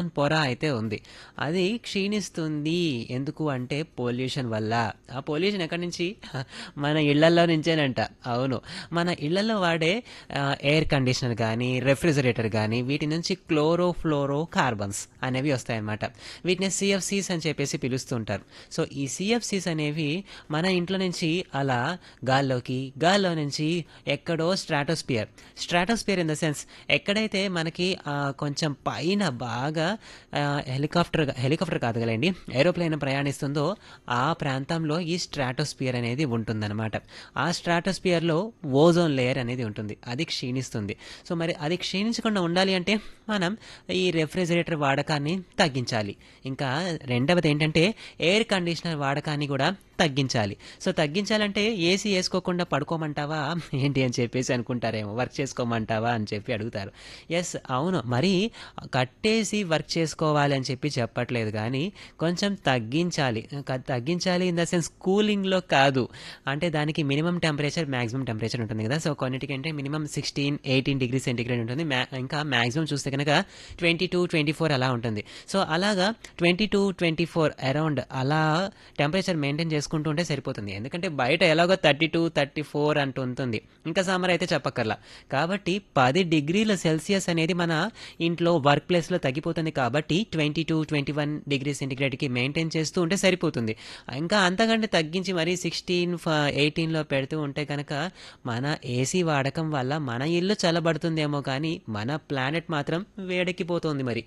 పొర అయితే ఉంది అది క్షీణిస్తుంది ఎందుకు అంటే పొల్యూషన్ వల్ల ఆ పొల్యూషన్ ఎక్కడి నుంచి మన ఇళ్లలో నుంచేనంట అవును మన ఇళ్లలో వాడే ఎయిర్ కండిషనర్ కానీ రెఫ్రిజిరేటర్ కానీ వీటి నుంచి క్లోరో ఫ్లోరో కార్బన్స్ అనేవి వస్తాయన్నమాట వీటిని సిఎఫ్సీస్ అని చెప్పేసి పిలుస్తుంటారు సో ఈ సిఎఫ్సీస్ అనేవి మన ఇంట్లో నుంచి అలా గాల్లోకి గాల్లో నుంచి ఎక్కడో stratosphere stratosphere in the sense ఎక్కడైతే మనకి ఆ, కొంచెం పైన బాగా ఆ, హెలికాప్టర్ హెలికాప్టర్ కాదు కదండి ఏరోప్లేన్ ప్రయాణిస్తుందో ఆ ప్రాంతంలో ఈ స్ట్రాటోస్పియర్ అనేది ఉంటుందన్నమాట ఆ స్ట్రాటోస్పియర్లో ఓజోన్ లేయర్ అనేది ఉంటుంది అది క్షీణిస్తుంది సో మరి అది క్షీణించకుండా ఉండాలి అంటే మనం ఈ రెఫ్రిజిరేటర్ వాడకాన్ని తగ్గించాలి ఇంకా రెండవది ఏంటంటే ఎయిర్ కండిషనర్ వాడకాన్ని కూడా తగ్గించాలి సో తగ్గించాలంటే ఏసీ వేసుకోకుండా పడుకోమంటావా ఏంటి అని చెప్పేసి అనుకుంటారేమో వర్క్ చేసుకోమంటావా అని చెప్పి అడుగుతారు ఎస్ అవును మరి కట్టేసి వర్క్ చేసుకోవాలి అని చెప్పి చెప్పట్లేదు కానీ కొంచెం తగ్గించాలి క- తగ్గించాలి ఇన్ ద సెన్స్ కూలింగ్లో కాదు అంటే దానికి మినిమం టెంపరేచర్ మ్యాక్సిమం టెంపరేచర్ ఉంటుంది కదా సో కొన్నిటికంటే minimum sixteen eighteen degree centigrade ఉంటుంది మ్యా- ఇంకా మ్యాక్సిమం చూస్తే కనుక ట్వంటీ టూ ట్వంటీ ఫోర్ అలా ఉంటుంది సో అలాగా twenty two twenty four around అలా టెంపరేచర్ మెయింటైన్ చేసుకుంటూ ఉంటే సరిపోతుంది ఎందుకంటే బయట ఎలాగో థర్టీ టూ థర్టీ ఫోర్ అంటూ ఉంటుంది ఇంకా సమ్మర్ అయితే చెప్పక్కర్లా కాబట్టి పది డిగ్రీల సెల్సియస్ అనేది మన ఇంట్లో వర్క్ ప్లేస్లో తగ్గిపోతుంది కాబట్టి twenty two twenty one degree సెంటిగ్రేడ్కి మెయింటైన్ చేస్తూ ఉంటే సరిపోతుంది ఇంకా అంతకంటే తగ్గించి మరీ సిక్స్టీన్ ఎయిటీన్లో పెడుతూ ఉంటే కనుక మన ఏసీ వాడకం వల్ల మన ఇల్లు చల్లబడుతుందేమో కానీ మన ప్లానెట్ మాత్రం వేడెక్కిపోతుంది మరి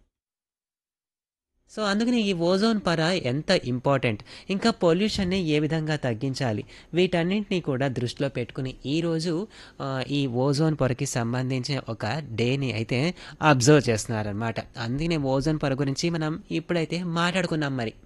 సో అందుకని ఈ ఓజోన్ పొర ఎంత ఇంపార్టెంట్ ఇంకా పొల్యూషన్ని ఏ విధంగా తగ్గించాలి వీటన్నింటినీ కూడా దృష్టిలో పెట్టుకుని ఈరోజు ఆ, ఈ ఓజోన్ పొరకి సంబంధించిన ఒక డేని అయితే అబ్జర్వ్ చేస్తున్నారనమాట అందుకనే ఓజోన్ పొర గురించి మనం ఇప్పుడైతే మాట్లాడుకున్నాం మరి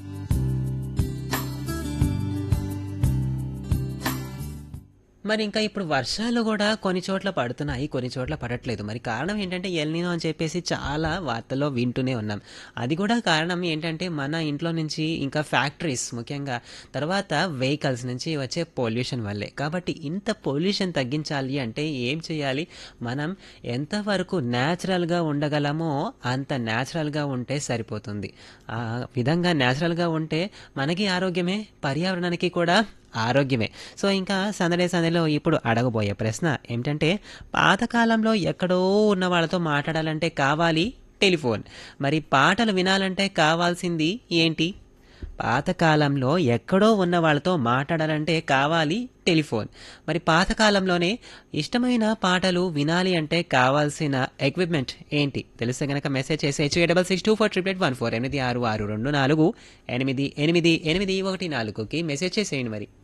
మరి ఇంకా ఇప్పుడు వర్షాలు కూడా కొన్ని చోట్ల పడుతున్నాయి కొన్ని చోట్ల పడట్లేదు మరి కారణం ఏంటంటే ఎల్నినో అని చెప్పేసి చాలా వార్తల్లో వింటూనే ఉన్నాం అది కూడా కారణం ఏంటంటే మన ఇంట్లో నుంచి ఇంకా ఫ్యాక్టరీస్ ముఖ్యంగా తర్వాత వెహికల్స్ నుంచి వచ్చే పొల్యూషన్ వల్లే కాబట్టి ఇంత పొల్యూషన్ తగ్గించాలి అంటే ఏం చేయాలి మనం ఎంతవరకు న్యాచురల్గా ఉండగలమో అంత న్యాచురల్గా ఉంటే సరిపోతుంది ఆ విధంగా న్యాచురల్గా ఉంటే మనకి ఆరోగ్యమే పర్యావరణానికి కూడా ఆరోగ్యమే సో ఇంకా సందడే సందడిలో ఇప్పుడు అడగబోయే ప్రశ్న ఏమిటంటే పాతకాలంలో ఎక్కడో ఉన్న వాళ్ళతో మాట్లాడాలంటే కావాలి టెలిఫోన్ మరి పాటలు వినాలంటే కావాల్సింది ఏంటి పాతకాలంలో ఎక్కడో ఉన్న వాళ్ళతో మాట్లాడాలంటే కావాలి టెలిఫోన్ మరి పాతకాలంలోనే ఇష్టమైన పాటలు వినాలి అంటే కావాల్సిన ఎక్విప్మెంట్ ఏంటి తెలిస్తే గనక మెసేజ్ చేసేయచ్చు double six two four triple eight one four ఎనిమిది ఆరు ఆరు రెండు నాలుగు ఎనిమిది ఎనిమిది ఎనిమిది ఒకటి నాలుగుకి మెసేజ్ చేసేయండి మరి